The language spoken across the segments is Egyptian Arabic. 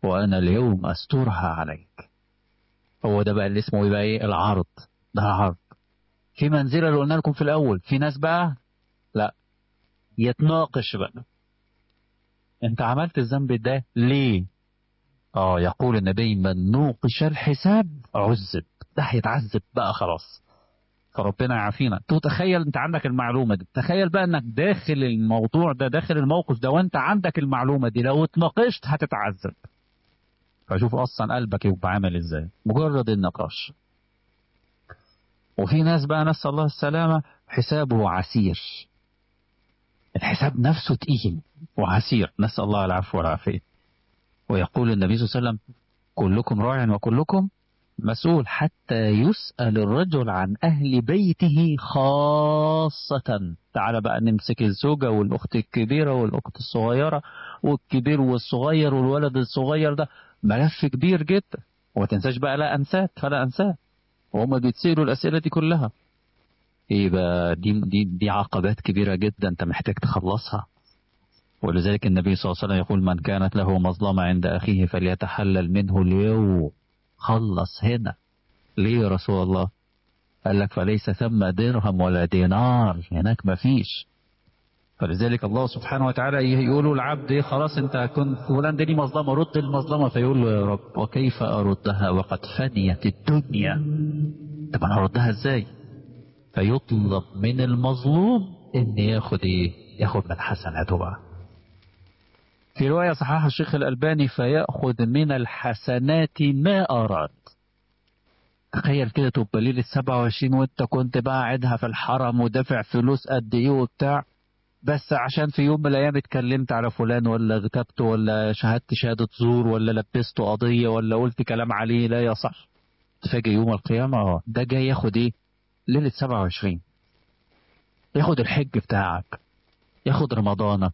وأنا اليوم أسترها عليك هو ده بقى اللي اسمه يبقى إيه العرض ده عرض في منزلة اللي قلنا لكم في الأول في ناس بقى لا يتناقش بقى أنت عملت الذنب ده ليه اه يقول النبي من نوقش الحساب عذب ده هيتعذب بقى خلاص فربنا يعافينا تخيل انت عندك المعلومه دي تخيل بقى انك داخل الموضوع ده داخل الموقف ده وانت عندك المعلومه دي لو اتناقشت هتتعذب فشوف اصلا قلبك يبقى عامل ازاي مجرد النقاش وفي ناس بقى نسال الله السلامه حسابه عسير الحساب نفسه تقيل وعسير نسال الله العفو والعافيه ويقول النبي صلى الله عليه وسلم كلكم راع وكلكم مسؤول حتى يسأل الرجل عن أهل بيته خاصة تعال بقى نمسك الزوجة والأخت الكبيرة والأخت الصغيرة والكبير والصغير والولد الصغير ده ملف كبير جدا وما تنساش بقى لا أنسات فلا أنساه وهم بيتسألوا الأسئلة دي كلها يبقى دي, دي, دي عقبات كبيرة جدا أنت محتاج تخلصها ولذلك النبي صلى الله عليه وسلم يقول من كانت له مظلمة عند أخيه فليتحلل منه اليوم خلص هنا ليه يا رسول الله قال لك فليس ثم درهم ولا دينار هناك ما فيش فلذلك الله سبحانه وتعالى يقول العبد إيه خلاص انت كنت فلان دي مظلمه رد المظلمه فيقول له يا رب وكيف اردها وقد فنيت الدنيا طب انا هردها ازاي فيطلب من المظلوم ان ياخد ايه ياخد من حسناته بقى في رواية صححها الشيخ الألباني فيأخذ من الحسنات ما أراد تخيل كده تبقى ليلة 27 وانت كنت بقى قاعدها في الحرم ودافع فلوس قد ايه وبتاع بس عشان في يوم من الايام اتكلمت على فلان ولا غتبته ولا شهدت شهادة زور ولا لبسته قضية ولا قلت كلام عليه لا يصح تفاجئ يوم القيامة اه ده جاي ياخد ايه ليلة 27 ياخد الحج بتاعك ياخد رمضانك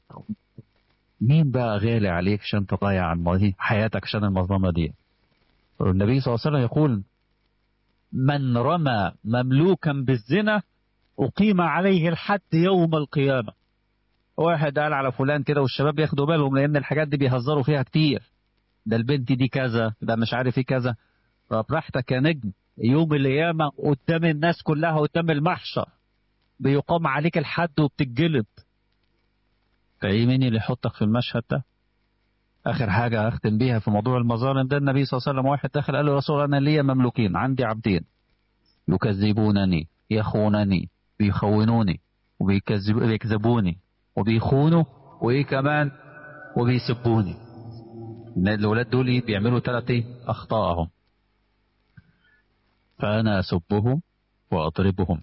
مين بقى غالي عليك عشان تضيع عن حياتك عشان المظلمة دي النبي صلى الله عليه وسلم يقول من رمى مملوكا بالزنا أقيم عليه الحد يوم القيامة واحد قال على فلان كده والشباب ياخدوا بالهم لأن الحاجات دي بيهزروا فيها كتير ده البنت دي كذا ده مش عارف ايه كذا طب براحتك يا نجم يوم القيامة قدام الناس كلها قدام المحشر بيقام عليك الحد وبتتجلد فايه مين اللي يحطك في المشهد ده اخر حاجه اختم بيها في موضوع المظالم ده النبي صلى الله عليه وسلم واحد دخل قال له رسول انا ليا مملوكين عندي عبدين يكذبونني يخونني بيخونوني وبيكذبوني وبيخونوا وايه كمان وبيسبوني الاولاد دول بيعملوا ثلاث ايه اخطاءهم فانا اسبهم واضربهم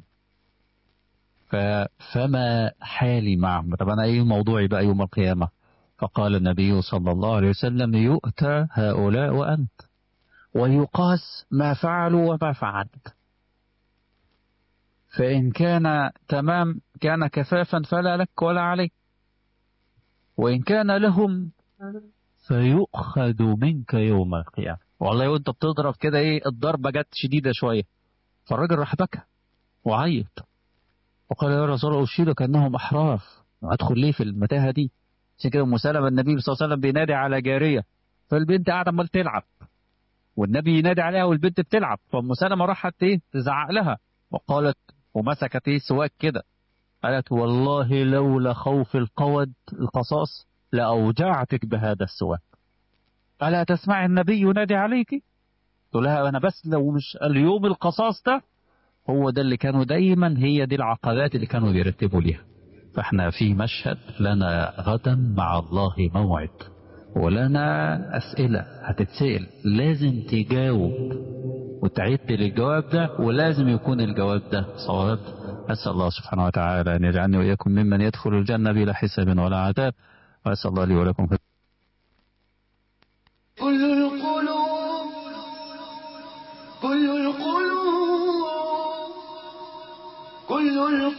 فما حالي معهم طب أنا إيه موضوعي بقى يوم القيامة فقال النبي صلى الله عليه وسلم يؤتى هؤلاء وأنت ويقاس ما فعلوا وما فعلت فإن كان تمام كان كفافا فلا لك ولا عليك وإن كان لهم فيؤخذ منك يوم القيامة والله وانت بتضرب كده ايه الضربة جت شديدة شوية فالراجل راح بكى وعيط وقال يا رسول الله أشهدك أنهم أحرار أدخل ليه في المتاهة دي عشان كده أم سلمة النبي صلى الله عليه وسلم بينادي على جارية فالبنت قاعدة عمال تلعب والنبي ينادي عليها والبنت بتلعب فأم سلمة راحت إيه تزعق لها وقالت ومسكت إيه سواك كده قالت والله لولا خوف القود القصاص لأوجعتك بهذا السواك ألا تسمع النبي ينادي عليك قلت لها أنا بس لو مش اليوم القصاص ده هو ده اللي كانوا دايما هي دي العقبات اللي كانوا بيرتبوا ليها فاحنا في مشهد لنا غدا مع الله موعد ولنا أسئلة هتتسأل لازم تجاوب وتعد للجواب ده ولازم يكون الجواب ده صواب أسأل الله سبحانه وتعالى أن يجعلني وإياكم ممن يدخل الجنة بلا حساب ولا عذاب وأسأل الله لي ولكم كل القلوب كل القلوب كل القلوب